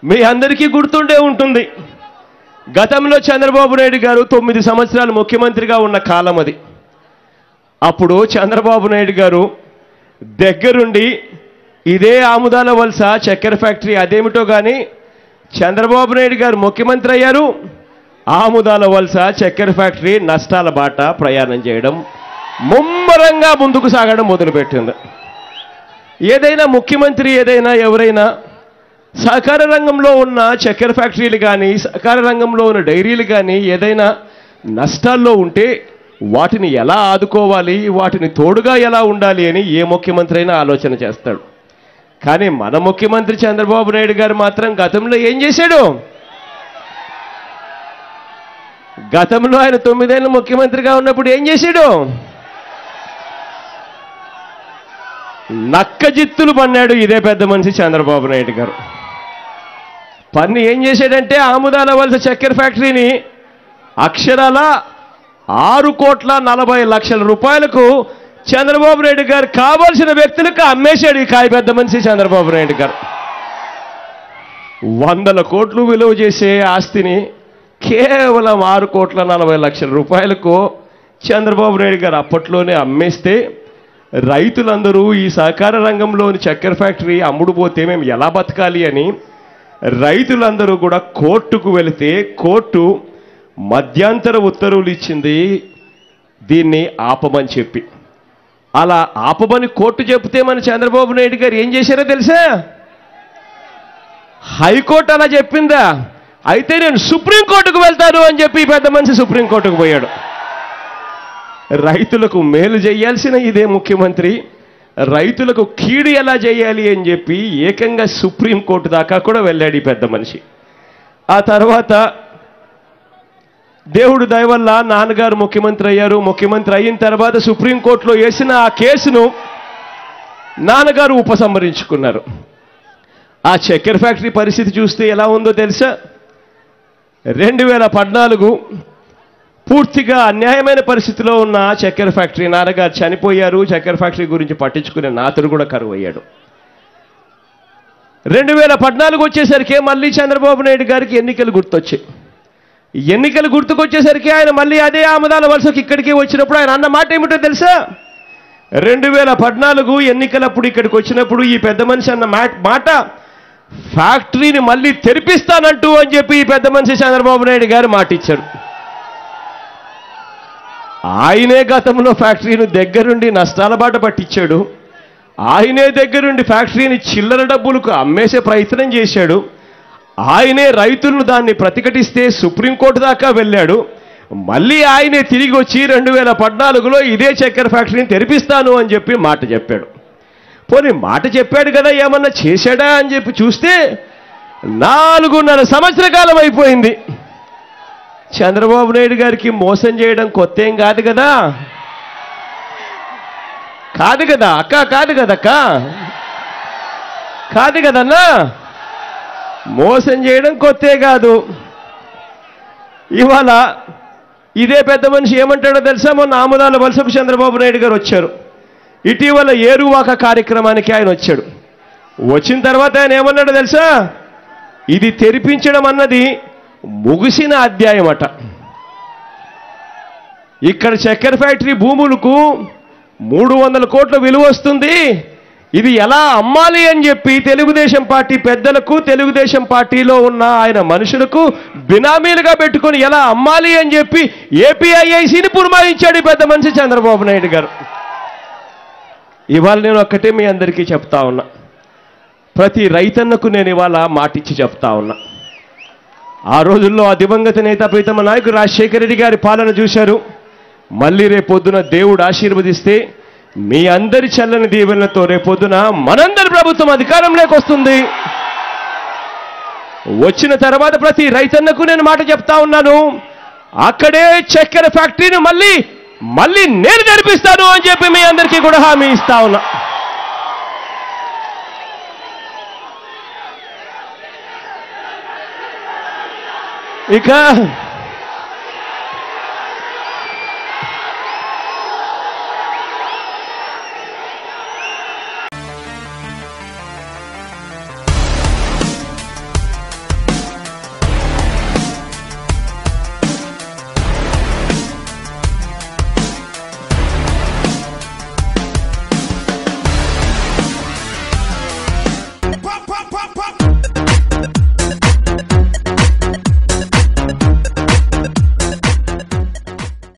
మీ అందరికీ గుర్తుండే ఉంటుంది గతంలో చంద్రబాబు నాయుడు గారు తొమ్మిది సంవత్సరాలు ముఖ్యమంత్రిగా ఉన్న కాలం అది అప్పుడు చంద్రబాబు నాయుడు గారు దగ్గరుండి ఇదే ఆముదాల వలస చక్కెర ఫ్యాక్టరీ అదేమిటో కానీ చంద్రబాబు నాయుడు గారు ముఖ్యమంత్రి అయ్యారు ఆముదాల వలస చక్కెర ఫ్యాక్టరీ నష్టాల బాట ప్రయాణం చేయడం ముమ్మరంగా ముందుకు సాగడం మొదలుపెట్టింది ఏదైనా ముఖ్యమంత్రి ఏదైనా ఎవరైనా సహకార రంగంలో ఉన్న చక్కెర ఫ్యాక్టరీలు కానీ సహకార రంగంలో ఉన్న డైరీలు కానీ ఏదైనా నష్టాల్లో ఉంటే వాటిని ఎలా ఆదుకోవాలి వాటిని తోడుగా ఎలా ఉండాలి అని ఏ ముఖ్యమంత్రి అయినా ఆలోచన చేస్తాడు కానీ మన ముఖ్యమంత్రి చంద్రబాబు నాయుడు గారు మాత్రం గతంలో ఏం చేశాడు గతంలో ఆయన తొమ్మిదేళ్ళు ముఖ్యమంత్రిగా ఉన్నప్పుడు ఏం చేశాడు నక్కజిత్తులు పన్నాడు ఇదే పెద్ద మనిషి చంద్రబాబు నాయుడు గారు పన్ను ఏం చేశాడంటే ఆముదాల వలస చక్కెర ఫ్యాక్టరీని అక్షరాల ఆరు కోట్ల నలభై లక్షల రూపాయలకు చంద్రబాబు నాయుడు గారు కావాల్సిన వ్యక్తులకు అమ్మేశాడు ఈ కాయ పెద్ద మనిషి చంద్రబాబు నాయుడు గారు వందల కోట్లు విలువ చేసే ఆస్తిని కేవలం ఆరు కోట్ల నలభై లక్షల రూపాయలకు చంద్రబాబు నాయుడు గారు అప్పట్లోనే అమ్మేస్తే రైతులందరూ ఈ సహకార రంగంలోని చక్కెర ఫ్యాక్టరీ అమ్ముడు పోతే మేము ఎలా బతకాలి అని రైతులందరూ కూడా కోర్టుకు వెళితే కోర్టు మధ్యంతర ఉత్తర్వులు ఇచ్చింది దీన్ని ఆపమని చెప్పి అలా ఆపమని కోర్టు చెప్తే మన చంద్రబాబు నాయుడు గారు ఏం చేశారో తెలుసా హైకోర్టు అలా చెప్పిందా అయితే నేను సుప్రీంకోర్టుకు వెళ్తాను అని చెప్పి ఈ పెద్ద మనిషి సుప్రీంకోర్టుకు పోయాడు రైతులకు మేలు చేయాల్సిన ఇదే ముఖ్యమంత్రి రైతులకు కీడు ఎలా చేయాలి అని చెప్పి ఏకంగా సుప్రీంకోర్టు దాకా కూడా వెళ్ళాడు ఈ పెద్ద మనిషి ఆ తర్వాత దేవుడు దయవల్ల నాన్నగారు ముఖ్యమంత్రి అయ్యారు ముఖ్యమంత్రి అయిన తర్వాత సుప్రీంకోర్టులో వేసిన ఆ కేసును నాన్నగారు ఉపసంహరించుకున్నారు ఆ చక్కెర ఫ్యాక్టరీ పరిస్థితి చూస్తే ఎలా ఉందో తెలుసా రెండు వేల పద్నాలుగు పూర్తిగా అన్యాయమైన పరిస్థితిలో ఉన్న చక్కెర ఫ్యాక్టరీ నాన్నగారు చనిపోయారు చక్కెర ఫ్యాక్టరీ గురించి పట్టించుకునే నాతుడు కూడా కరువు అయ్యాడు రెండు వేల పద్నాలుగు వచ్చేసరికి మళ్ళీ చంద్రబాబు నాయుడు గారికి ఎన్నికలు గుర్తొచ్చాయి ఎన్నికలు గుర్తుకొచ్చేసరికి ఆయన మళ్ళీ అదే ఆమదాల వలసకి ఇక్కడికి వచ్చినప్పుడు ఆయన అన్న మాట ఏమిటో తెలుసా రెండు వేల పద్నాలుగు ఎన్నికలప్పుడు ఇక్కడికి వచ్చినప్పుడు ఈ పెద్ద మనిషి అన్న మాట మాట ఫ్యాక్టరీని మళ్ళీ తెరిపిస్తానంటూ అని చెప్పి ఈ పెద్ద మనిషి చంద్రబాబు నాయుడు గారు మాట ఇచ్చారు ఆయనే గతంలో ఫ్యాక్టరీని దగ్గరుండి నష్టాల బాట పట్టించాడు ఆయనే దగ్గరుండి ఫ్యాక్టరీని చిల్లర డబ్బులకు అమ్మేసే ప్రయత్నం చేశాడు ఆయనే రైతులను దాన్ని ప్రతిఘటిస్తే సుప్రీంకోర్టు దాకా వెళ్ళాడు మళ్ళీ ఆయనే తిరిగి వచ్చి రెండు వేల పద్నాలుగులో ఇదే చక్కెర ఫ్యాక్టరీని తెరిపిస్తాను అని చెప్పి మాట చెప్పాడు పోనీ మాట చెప్పాడు కదా ఏమన్నా చేశాడా అని చెప్పి చూస్తే నాలుగున్నర సంవత్సర కాలం అయిపోయింది చంద్రబాబు నాయుడు గారికి మోసం చేయడం కొత్త ఏం కాదు కదా కాదు కదా అక్క కాదు కదక్క కాదు కదన్నా మోసం చేయడం కొత్తే కాదు ఇవాళ ఇదే పెద్ద మనిషి ఏమంటాడో తెలుసా మొన్న ఆముదాల వలసపు చంద్రబాబు నాయుడు గారు వచ్చారు ఇటీవల ఏరువాక కార్యక్రమానికి ఆయన వచ్చాడు వచ్చిన తర్వాత ఆయన ఏమన్నాడో తెలుసా ఇది తెరిపించడం అన్నది ముగిసిన అధ్యాయం అట ఇక్కడ చక్కెర ఫ్యాక్టరీ భూములకు మూడు వందల కోట్ల విలువ వస్తుంది ఇది ఎలా అమ్మాలి అని చెప్పి తెలుగుదేశం పార్టీ పెద్దలకు తెలుగుదేశం పార్టీలో ఉన్న ఆయన మనుషులకు బినామీలుగా పెట్టుకొని ఎలా అమ్మాలి అని చెప్పి ఏపీఐఐసిని పురమాయించాడు ఈ పెద్ద మనిషి చంద్రబాబు నాయుడు గారు ఇవాళ నేను ఒక్కటే మీ అందరికీ చెప్తా ఉన్నా ప్రతి రైతన్నకు నేను ఇవాళ మాటిచ్చి చెప్తా ఉన్నా ఆ రోజుల్లో ఆ దివంగత నేత ప్రీతమ నాయకుడు రాజశేఖర రెడ్డి గారి పాలన చూశారు మళ్ళీ రేపొద్దున దేవుడు ఆశీర్వదిస్తే మీ అందరి చల్లని దీవెనలతో రేపొద్దున మనందరి ప్రభుత్వం అధికారంలోకి వస్తుంది వచ్చిన తర్వాత ప్రతి రైతన్నకు నేను మాట చెప్తా ఉన్నాను అక్కడే చక్కెర ఫ్యాక్టరీని మళ్ళీ మళ్ళీ నేను జరిపిస్తాను అని చెప్పి మీ అందరికీ కూడా హామీ ఇస్తా ఉన్నా ఇక